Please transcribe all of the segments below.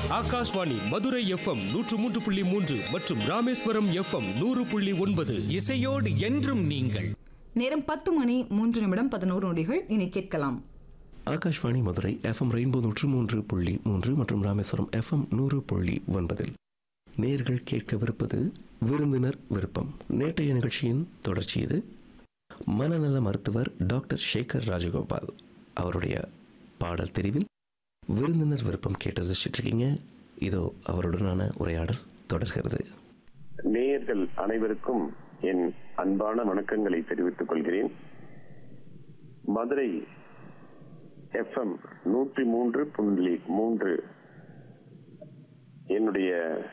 Akashvani Madurai FM நூற்று மூன்று புள்ளி மூன்று மற்றும் ராமேஸ்வரம் எஃப்எம் நூறு புள்ளி ஒன்பது இசையோடு என்றும் நீங்கள் நேரம் பத்து மணி மூன்று நிமிடம் பதினோரு நொடிகள் இனி கேட்கலாம் ஆகாஷ்வாணி மதுரை எஃப்எம் ரெயின்போ நூற்று மூன்று புள்ளி மூன்று மற்றும் ராமேஸ்வரம் எஃப்எம் நூறு புள்ளி ஒன்பதில் நேர்கள் கேட்கவிருப்பது விருந்தினர் விருப்பம் நேற்றைய நிகழ்ச்சியின் தொடர்ச்சி இது மனநல மருத்துவர் டாக்டர் சேகர் ராஜகோபால் அவருடைய பாடல் தெரிவில் விருந்தினர் விருப்பம் கேட்டு ரசிச்சிட்டு இருக்கீங்க இதோ அவருடனான உரையாடல் தொடர்கிறது நேயர்கள் அனைவருக்கும் என் அன்பான வணக்கங்களை தெரிவித்துக் கொள்கிறேன் மதுரை எஃப்எம் நூற்றி மூன்று புள்ளி மூன்று என்னுடைய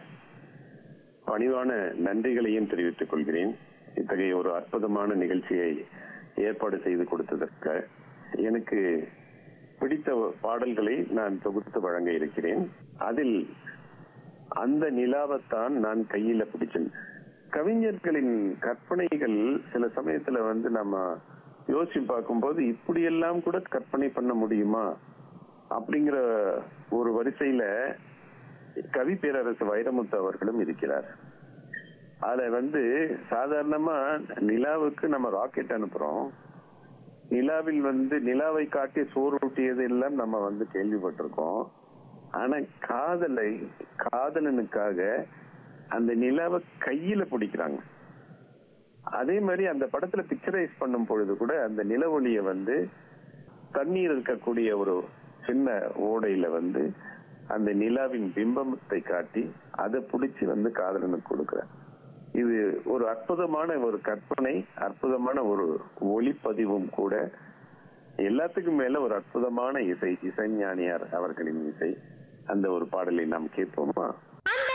பணிவான நன்றிகளையும் தெரிவித்துக் கொள்கிறேன் இத்தகைய ஒரு அற்புதமான நிகழ்ச்சியை ஏற்பாடு செய்து கொடுத்ததற்கு எனக்கு பிடித்த பாடல்களை நான் தொகுத்து வழங்க இருக்கிறேன் அதில் அந்த நிலாவைத்தான் நான் கையில பிடிச்சேன் கவிஞர்களின் கற்பனைகள் சில சமயத்துல வந்து நம்ம யோசிச்சு பார்க்கும்போது இப்படியெல்லாம் கூட கற்பனை பண்ண முடியுமா அப்படிங்கிற ஒரு வரிசையில கவி பேரரசு வைரமுத்து அவர்களும் இருக்கிறார் அதுல வந்து சாதாரணமா நிலாவுக்கு நம்ம ராக்கெட் அனுப்புறோம் நிலாவில் வந்து நிலாவை காட்டி சோறு ஊட்டியது எல்லாம் நம்ம வந்து கேள்விப்பட்டிருக்கோம் ஆனா காதலை காதலனுக்காக அந்த நிலாவை கையில பிடிக்கிறாங்க அதே மாதிரி அந்த படத்துல பிக்சரைஸ் பண்ணும் பொழுது கூட அந்த நிலவொளிய வந்து தண்ணீர் இருக்கக்கூடிய ஒரு சின்ன ஓடையில வந்து அந்த நிலாவின் பிம்பத்தை காட்டி அதை பிடிச்சி வந்து காதலனுக்கு கொடுக்குறார் இது ஒரு அற்புதமான ஒரு கற்பனை அற்புதமான ஒரு ஒளிப்பதிவும் கூட எல்லாத்துக்கும் மேல ஒரு அற்புதமான இசை இசைஞானியார் அவர்களின் இசை அந்த ஒரு பாடலை நாம் கேட்போமா